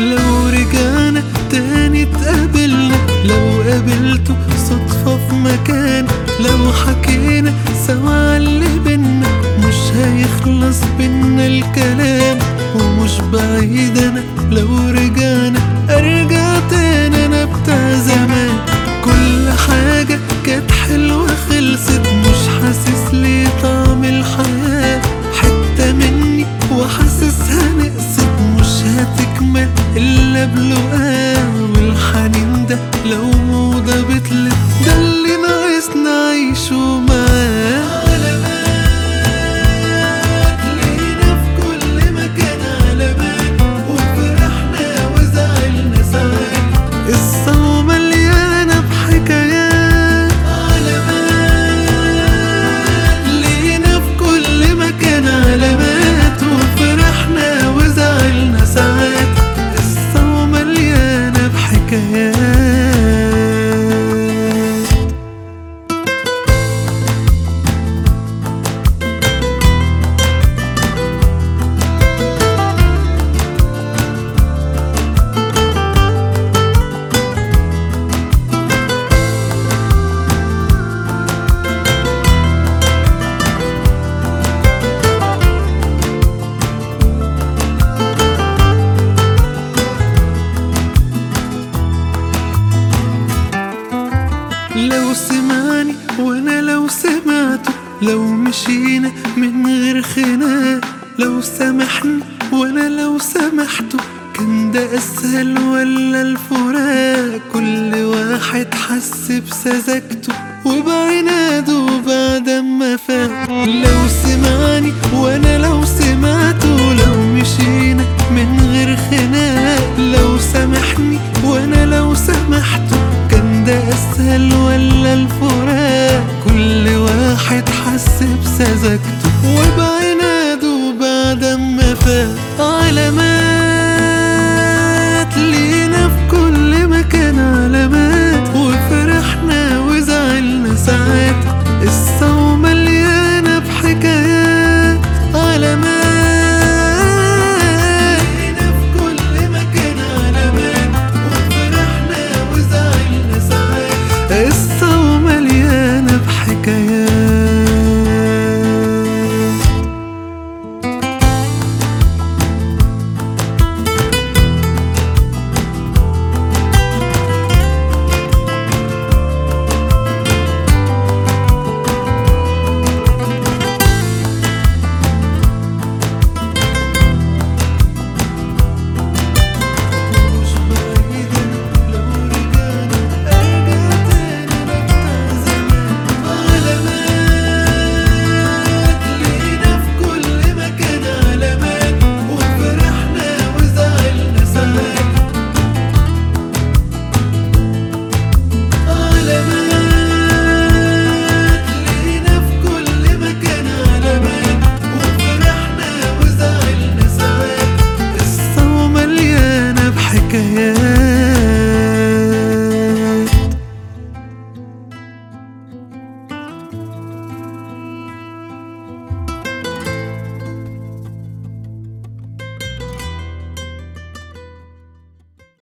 لو رجعنا تاني اتقابلنا لو قابلته صدفة في مكان لو حكينا سوا اللي بينا مش هيخلص بينا الكلام ومش بعيد انا لو رجعنا ارجع تاني انا بتاع زمان كل حاجة كانت حلوة خلصت مش حاسس ليه طعم الحياة حتة مني وحاسسها نقصت مش هتكمل إلا بلقاه والحنين ده لو موضة بتلف ده اللي ناقصنا عيشه معاه علامات لينا في كل مكان علامات وفرحنا وزعلنا ساعات قصة ومليانة بحكايات علامات لينا في كل مكان علامات وفرحنا وزعلنا ساعات قصة ومليانة بحكايات لو سمعني وانا لو سمعته لو مشينا من غير خناق لو سامحني وانا لو سامحته كان ده اسهل ولا الفراق كل واحد حس بسذاجته وبعناده بعد ما فاق لو سمعني وانا لو سمعته لو مشينا من غير خناق لو سامحني وانا لو سامحته كان ده اسهل ولا الفراق كل واحد حس بسذاجته وبعناده بعد ما فاق على ما